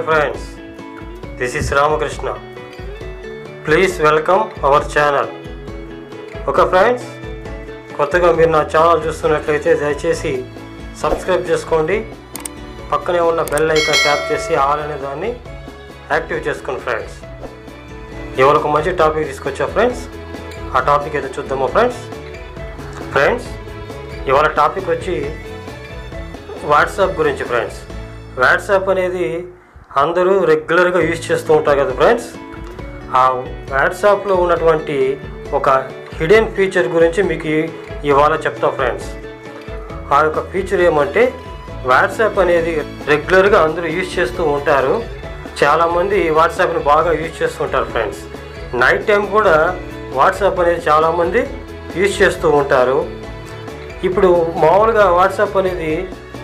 friends, this is Ramakrishna. Please welcome our channel. Okay friends కొత్తగా మీరు నా channel చూస్తున్నట్లయితే దయచేసి సబ్స్క్రైబ్ చేసుకోండి పక్కనే ఉన్న బెల్ ఐకాన్ ట్యాప్ చేసి ఆల్ అనే దాన్ని యాక్టివ్ చేసుకోండి ఫ్రెండ్స్ ఇవాళ ఒక మంచి టాపిక్ తీసుకొచ్చా ఫ్రెండ్స్ ఆ టాపిక్ ఏదో చూద్దామా ఫ్రెండ్స్ ఫ్రెండ్స్ ఇవాళ టాపిక్ వచ్చి వాట్సాప్ గురించి ఫ్రెండ్స్ వాట్సాప్ అనేది అందరూ రెగ్యులర్గా యూజ్ చేస్తూ ఉంటారు కదా ఫ్రెండ్స్ ఆ వాట్సాప్లో ఉన్నటువంటి ఒక హిడెన్ ఫీచర్ గురించి మీకు ఈ- ఇవాళ చెప్తా ఫ్రెండ్స్ ఆ యొక్క ఫీచర్ ఏమంటే వాట్సాప్ అనేది రెగ్యులర్గా అందరూ యూజ్ చేస్తూ ఉంటారు చాలామంది వాట్సాప్ని బాగా యూజ్ చేస్తూ ఉంటారు ఫ్రెండ్స్ నైట్ టైం కూడా వాట్సాప్ అనేది చాలామంది యూజ్ చేస్తూ ఉంటారు ఇప్పుడు మామూలుగా వాట్సాప్ అనేది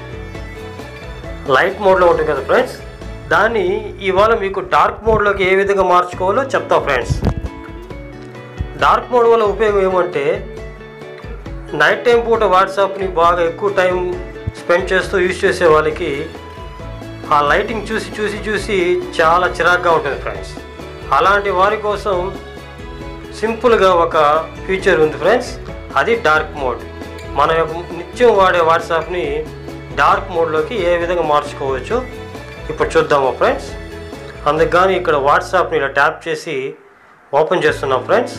లైట్ మోడ్లో ఉంటుంది కదా ఫ్రెండ్స్ దాన్ని ఇవాళ మీకు డార్క్ మోడ్లోకి ఏ విధంగా మార్చుకోవాలో చెప్తా ఫ్రెండ్స్ డార్క్ మోడ్ వల్ల ఉపయోగం ఏమంటే నైట్ టైం పూట వాట్సాప్ని బాగా ఎక్కువ టైం స్పెండ్ చేస్తూ యూజ్ చేసే వాళ్ళకి ఆ లైటింగ్ చూసి చూసి చూసి చాలా చిరాగ్గా ఉంటుంది ఫ్రెండ్స్ అలాంటి వారి కోసం సింపుల్గా ఒక ఫీచర్ ఉంది ఫ్రెండ్స్ అది డార్క్ మోడ్ మన యొక్క నిత్యం వాడే వాట్సాప్ని డార్క్ మోడ్లోకి ఏ విధంగా మార్చుకోవచ్చు ఇప్పుడు చూద్దాము ఫ్రెండ్స్ అందుకు కానీ ఇక్కడ వాట్సాప్ని ఇలా ట్యాప్ చేసి ఓపెన్ చేస్తున్నాం ఫ్రెండ్స్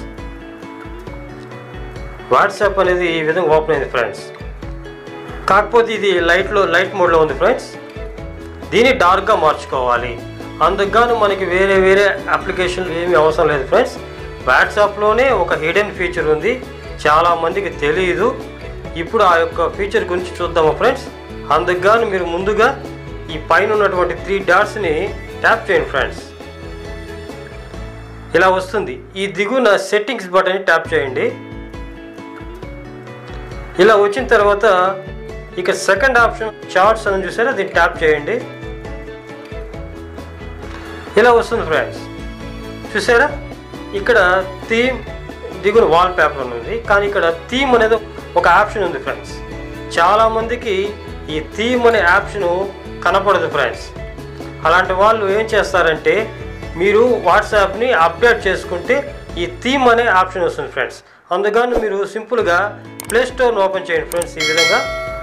వాట్సాప్ అనేది ఈ విధంగా ఓపెన్ అయింది ఫ్రెండ్స్ కాకపోతే ఇది లైట్లో లైట్ మోడ్లో ఉంది ఫ్రెండ్స్ దీన్ని డార్క్గా మార్చుకోవాలి అందుకు గాను మనకి వేరే వేరే అప్లికేషన్లు ఏమీ అవసరం లేదు ఫ్రెండ్స్ వాట్సాప్లోనే ఒక హిడెన్ ఫీచర్ ఉంది చాలా మందికి తెలియదు ఇప్పుడు ఆ యొక్క ఫీచర్ గురించి చూద్దామా ఫ్రెండ్స్ అందుకు గాను మీరు ముందుగా ఈ పైన ఉన్నటువంటి త్రీ డాట్స్ని ట్యాప్ చేయండి ఫ్రెండ్స్ ఇలా వస్తుంది ఈ దిగున సెట్టింగ్స్ బటన్ని ట్యాప్ చేయండి ఇలా వచ్చిన తర్వాత ఇక సెకండ్ ఆప్షన్ చార్ట్స్ అని చూసారా దీన్ని ట్యాప్ చేయండి ఇలా వస్తుంది ఫ్రెండ్స్ చూసారా ఇక్కడ థీమ్ దిగున వాల్ పేపర్ అని ఉంది కానీ ఇక్కడ థీమ్ అనేది ఒక ఆప్షన్ ఉంది ఫ్రెండ్స్ చాలామందికి ఈ థీమ్ అనే ఆప్షన్ కనపడదు ఫ్రెండ్స్ అలాంటి వాళ్ళు ఏం చేస్తారంటే మీరు వాట్సాప్ని అప్డేట్ చేసుకుంటే ఈ థీమ్ అనే ఆప్షన్ వస్తుంది ఫ్రెండ్స్ అందుకని మీరు సింపుల్గా ప్లే స్టోర్ని ఓపెన్ చేయండి ఫ్రెండ్స్ ఈ విధంగా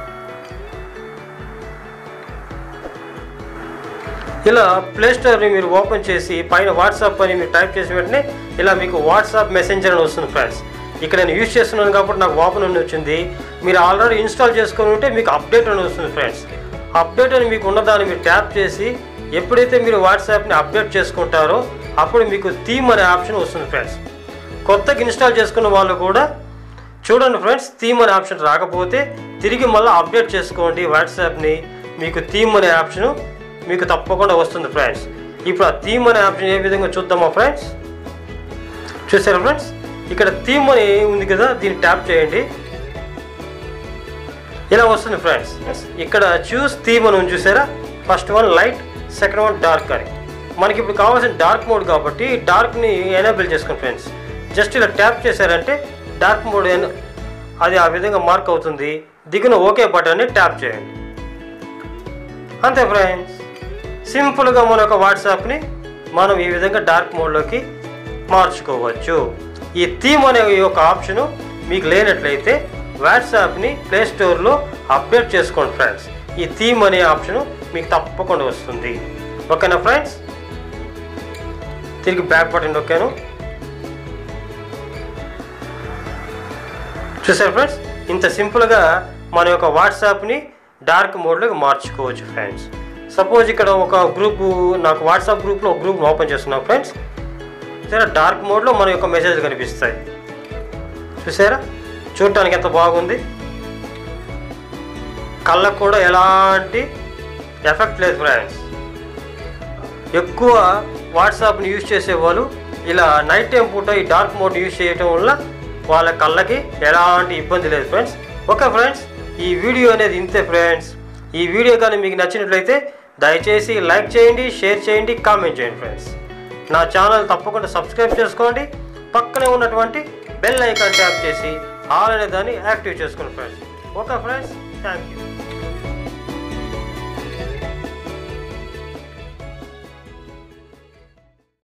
ఇలా ప్లే స్టోర్ని మీరు ఓపెన్ చేసి పైన వాట్సాప్ అని మీరు టైప్ చేసిన వెంటనే ఇలా మీకు వాట్సాప్ మెసెంజర్ అని వస్తుంది ఫ్రెండ్స్ ఇక్కడ నేను యూజ్ చేస్తున్నాను కాబట్టి నాకు ఓపెన్ అని వచ్చింది మీరు ఆల్రెడీ ఇన్స్టాల్ చేసుకొని ఉంటే మీకు అప్డేట్ అని వస్తుంది ఫ్రెండ్స్ అప్డేట్ అని మీకు ఉన్నదాన్ని మీరు ట్యాప్ చేసి ఎప్పుడైతే మీరు వాట్సాప్ని అప్డేట్ చేసుకుంటారో అప్పుడు మీకు థీమ్ అనే ఆప్షన్ వస్తుంది ఫ్రెండ్స్ కొత్తగా ఇన్స్టాల్ చేసుకున్న వాళ్ళు కూడా చూడండి ఫ్రెండ్స్ థీమ్ అనే ఆప్షన్ రాకపోతే తిరిగి మళ్ళీ అప్డేట్ చేసుకోండి వాట్సాప్ని మీకు థీమ్ అనే ఆప్షన్ మీకు తప్పకుండా వస్తుంది ఫ్రెండ్స్ ఇప్పుడు ఆ థీమ్ అనే ఆప్షన్ ఏ విధంగా చూద్దామా ఫ్రెండ్స్ చూసారా ఫ్రెండ్స్ ఇక్కడ థీమ్ అని ఉంది కదా దీన్ని ట్యాప్ చేయండి ఇలా వస్తుంది ఫ్రెండ్స్ ఇక్కడ చూస్ థీమ్ అని ఉంది చూసారా first one light second one dark అని మనకి ఇప్పుడు కావాల్సిన డార్క్ మోడ్ కాబట్టి డార్క్ని ఎనేబుల్ చేసుకోండి ఫ్రెండ్స్ జస్ట్ ఇలా ట్యాప్ చేశారంటే డార్క్ మోడ్ ఎన్- అది ఆ విధంగా మార్క్ అవుతుంది దిగున ఓకే బటన్ని ట్యాప్ చేయండి అంతే ఫ్రెండ్స్ సింపుల్గా మన యొక్క వాట్సాప్ని మనం ఈ విధంగా డార్క్ మోడ్లోకి మార్చుకోవచ్చు ఈ థీమ్ అనే ఈ యొక్క ఆప్షను మీకు లేనట్లయితే వాట్సాప్ని ప్లే స్టోర్లో అప్డేట్ చేసుకోండి ఫ్రెండ్స్ ఈ థీమ్ అనే ఆప్షను మీకు తప్పకుండా వస్తుంది ఓకేనా ఫ్రెండ్స్ తిరిగి బ్యాక్ బటన్ నొక్కాను చూసారు ఫ్రెండ్స్ ఇంత సింపుల్గా మన యొక్క వాట్సాప్ని డార్క్ మోడ్లోకి మార్చుకోవచ్చు ఫ్రెండ్స్ సపోజ్ ఇక్కడ ఒక గ్రూప్ నాకు వాట్సాప్ గ్రూప్లో ఒక గ్రూప్ ఓపెన్ చేస్తున్నాం ఫ్రెండ్స్ చూసారా డార్క్ మోడ్లో మన యొక్క మెసేజ్ కనిపిస్తాయి చూసారా చూడటానికి ఎంత బాగుంది కళ్ళకు కూడా ఎలాంటి ఎఫెక్ట్ లేదు ఫ్రెండ్స్ ఎక్కువ వాట్సాప్ని యూజ్ చేసేవాళ్ళు ఇలా నైట్ టైం పూట ఈ డార్క్ మోడ్ యూజ్ చేయటం వల్ల వాళ్ళ కళ్ళకి ఎలాంటి ఇబ్బంది లేదు ఫ్రెండ్స్ ఓకే ఫ్రెండ్స్ ఈ వీడియో అనేది ఇంతే ఫ్రెండ్స్ ఈ వీడియో కానీ మీకు నచ్చినట్లయితే దయచేసి లైక్ చేయండి షేర్ చేయండి కామెంట్ చేయండి ఫ్రెండ్స్ నా ఛానల్ తప్పకుండా సబ్స్క్రైబ్ చేసుకోండి పక్కనే ఉన్నటువంటి బెల్ ఐకాన్ ట్యాప్ చేసి ఆల్ అనే దాన్ని యాక్టివ్ చేసుకోండి friends okay friends thank you